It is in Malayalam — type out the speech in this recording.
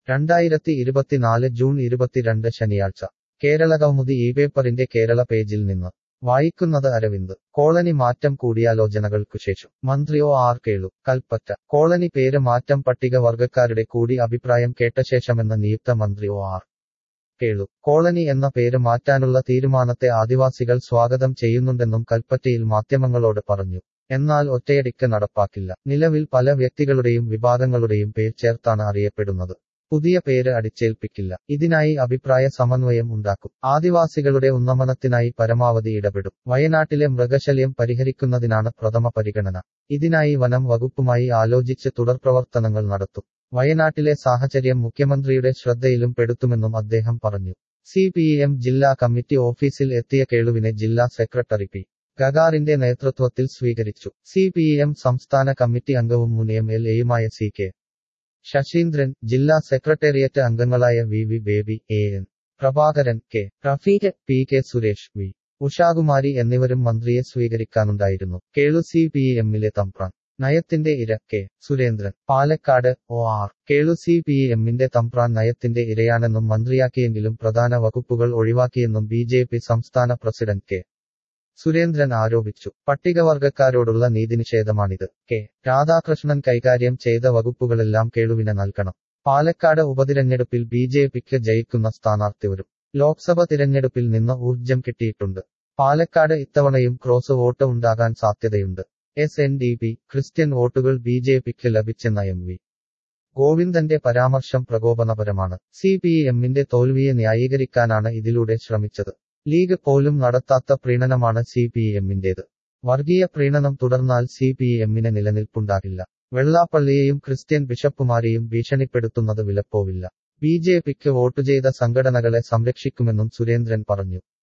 രണ്ടായിരത്തി ഇരുപത്തിനാല് ജൂൺ ഇരുപത്തിരണ്ട് ശനിയാഴ്ച കേരള കൗമുദി ഈ പേപ്പറിന്റെ കേരള പേജിൽ നിന്ന് വായിക്കുന്നത് അരവിന്ദ് കോളനി മാറ്റം കൂടിയാലോചനകൾക്കു ശേഷം മന്ത്രി O R Kelu Kalpetta colony പേര് മാറ്റം പട്ടികവർഗക്കാരുടെ കൂടി അഭിപ്രായം കേട്ട ശേഷമെന്ന് നിയുക്ത മന്ത്രി ഒ ആർ കേളു കോളനി എന്ന പേര് മാറ്റാനുള്ള തീരുമാനത്തെ ആദിവാസികൾ സ്വാഗതം ചെയ്യുന്നുണ്ടെന്നും കൽപ്പറ്റയിൽ മാധ്യമങ്ങളോട് പറഞ്ഞു എന്നാൽ ഒറ്റയടിക്ക് നടപ്പാക്കില്ല നിലവിൽ പല വ്യക്തികളുടെയും വിഭാഗങ്ങളുടെയും പേർ ചേർത്താണ് അറിയപ്പെടുന്നത് പുതിയ പേര് അടിച്ചേൽപ്പിക്കില്ല ഇതിനായി അഭിപ്രായ സമന്വയം ഉണ്ടാക്കും ആദിവാസികളുടെ ഉന്നമനത്തിനായി പരമാവധി ഇടപെടും വയനാട്ടിലെ മൃഗശല്യം പരിഹരിക്കുന്നതിനാണ് പ്രഥമ പരിഗണന ഇതിനായി വനം വകുപ്പുമായി ആലോചിച്ച് തുടർപ്രവർത്തനങ്ങൾ നടത്തും വയനാട്ടിലെ സാഹചര്യം മുഖ്യമന്ത്രിയുടെ ശ്രദ്ധയിലും പെടുത്തുമെന്നും അദ്ദേഹം പറഞ്ഞു സി പി എം ജില്ലാ കമ്മിറ്റി ഓഫീസിൽ എത്തിയ കേളുവിനെ ജില്ലാ സെക്രട്ടറി പി ഗഗാറിന്റെ നേതൃത്വത്തിൽ സ്വീകരിച്ചു സി പി എം സംസ്ഥാന കമ്മിറ്റി അംഗവും മുൻ എം എൽ എയുമായ സി കെ ശശീന്ദ്രൻ ജില്ലാ സെക്രട്ടേറിയറ്റ് അംഗങ്ങളായ V V Baby A N Prabhakaran K Rafeeq P K Suresh V Ushakumari എന്നിവരും മന്ത്രിയെ സ്വീകരിക്കാനുണ്ടായിരുന്നു കേളു സി പി എമ്മിലെ തമ്പ്രാൻ നയത്തിന്റെ ഇര K Surendran Palakkad O R Kelu C P എമ്മിന്റെ തമ്പ്രാൻ നയത്തിന്റെ ഇരയാണെന്നും മന്ത്രിയാക്കിയെങ്കിലും പ്രധാന വകുപ്പുകൾ ഒഴിവാക്കിയെന്നും ബി ജെ പി സംസ്ഥാന പ്രസിഡന്റ് കെ സുരേന്ദ്രൻ ആരോപിച്ചു പട്ടികവർഗക്കാരോടുള്ള നീതിനിഷേധമാണിത് കെ രാധാകൃഷ്ണൻ കൈകാര്യം ചെയ്ത വകുപ്പുകളെല്ലാം കേളുവിന് നൽകണം പാലക്കാട് ഉപതിരഞ്ഞെടുപ്പിൽ ബി ജെ പിക്ക് ജയിക്കുന്ന സ്ഥാനാർത്ഥി വരും ലോക്സഭ തിരഞ്ഞെടുപ്പിൽ നിന്ന് ഊർജം കിട്ടിയിട്ടുണ്ട് പാലക്കാട് ഇത്തവണയും ക്രോസ് വോട്ട് ഉണ്ടാകാൻ സാധ്യതയുണ്ട് S N D P Christian വോട്ടുകൾ ബി ജെ പിക്ക് ലഭിച്ചെന്ന എം വി ഗോവിന്ദന്റെ പരാമർശം പ്രകോപനപരമാണ് സി പി എമ്മിന്റെ തോൽവിയെ ന്യായീകരിക്കാനാണ് ഇതിലൂടെ ശ്രമിച്ചത് ലീഗ് പോലും നടത്താത്ത പ്രീണനമാണ് സി പി എമ്മിന്റേത് വർഗീയ പ്രീണനം തുടർന്നാൽ സി പി എമ്മിന് നിലനിൽപ്പുണ്ടാകില്ല വെള്ളാപ്പള്ളിയെയും ക്രിസ്ത്യൻ ബിഷപ്പുമാരെയും ഭീഷണിപ്പെടുത്തുന്നത് വിലപ്പോവില്ല ബി ജെ പിക്ക് വോട്ട് ചെയ്ത സംഘടനകളെ സംരക്ഷിക്കുമെന്നും സുരേന്ദ്രൻ പറഞ്ഞു